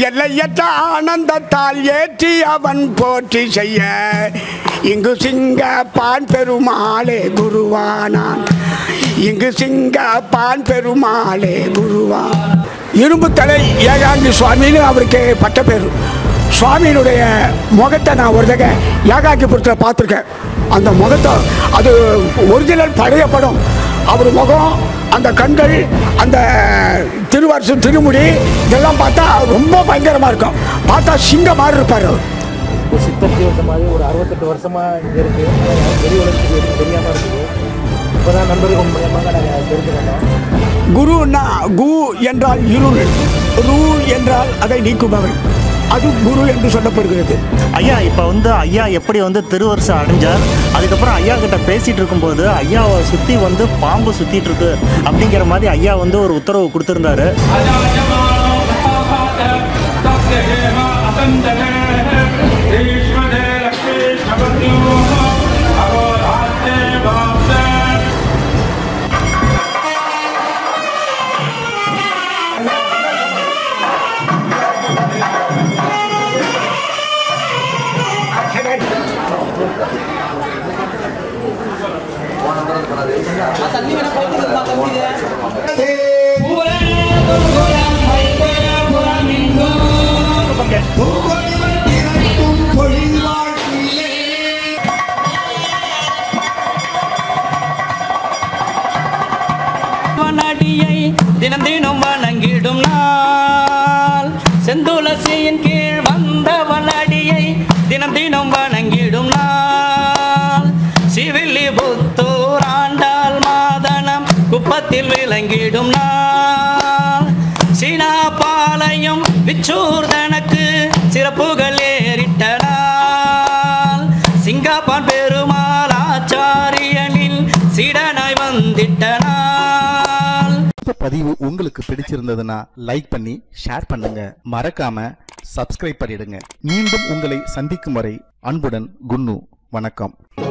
எல்லையற்ற ஆனந்தத்தால் ஏற்றி அவன் போற்றி செய்ய இங்கு சிங்க பான் பெருமாளே குருவானான் இங்கு சிங்க பான் பெருமாளே குருவா இரும்பு தலை ஏகாங்கி சுவாமின்னு அவருக்கு பட்ட பேர் சுவாமியினுடைய முகத்தை நான் ஒரு தடவை ஏகாங்கிபுரத்தில் பார்த்துருக்கேன் அந்த முகத்தை அது ஒரிஜினல் பழைய படம் அவர் முகம் அந்த கண்கள் அந்த திருவரசு திருமுடி இதெல்லாம் பார்த்தா ரொம்ப பயங்கரமாக இருக்கும் பார்த்தா சிங்கம் மாதிரி இருப்பார் அவர் இப்போ சித்தர் திவசம் மாதிரி ஒரு அறுபத்தெட்டு வருஷமா இங்கே இருக்கு ஆனா யாரும் வெளி உலகத்துக்கு எதுவும் தெரியாம இருக்குது இப்போதான் நண்பர்கள் மூலியமாக நாங்கள் தெரிஞ்சுக்கிட்டோம் குருன்னா கு என்றால் இருள் ரு என்றால் அதை நீக்குபவர் அது குரு என்று சொல்லப்படுகிறது ஐயா இப்போ வந்து ஐயா எப்படி வந்து திருவருஷம் அடைஞ்சார் அதுக்கப்புறம் ஐயா கிட்ட பேசிட்டு இருக்கும்போது ஐயாவை சுற்றி வந்து பாம்பு சுற்றிட்டு இருக்கு அப்படிங்கிற மாதிரி ஐயா வந்து ஒரு உத்தரவு கொடுத்துருந்தாரு வனடியை தினம் தினம் வணங்கிடும் நாள் செந்துளசியின் கீழ் வந்த வனடியை தினம் தினம் வணங்கிடும் நாள் சிவில்லி புத்தூர் ஆண்டாள் மாதனம் குப்பத்தில் விளங்கிடும் நாள் சீனா பாளையம் விச்சூர் தனக்கு சிறப்புகள் ஏறிட்ட நாள் சிங்கப்பான் பெருமாள் ஆச்சாரியனில் சீடனாய் வந்திட்ட நாள் இந்த பதிவு உங்களுக்கு பிடிச்சிருந்ததுன்னா லைக் பண்ணி ஷேர் பண்ணுங்க மறக்காம சப்ஸ்கிரைப் பண்ணிடுங்க மீண்டும் உங்களை சந்திக்கும் வரை அன்புடன் குன்னு வணக்கம்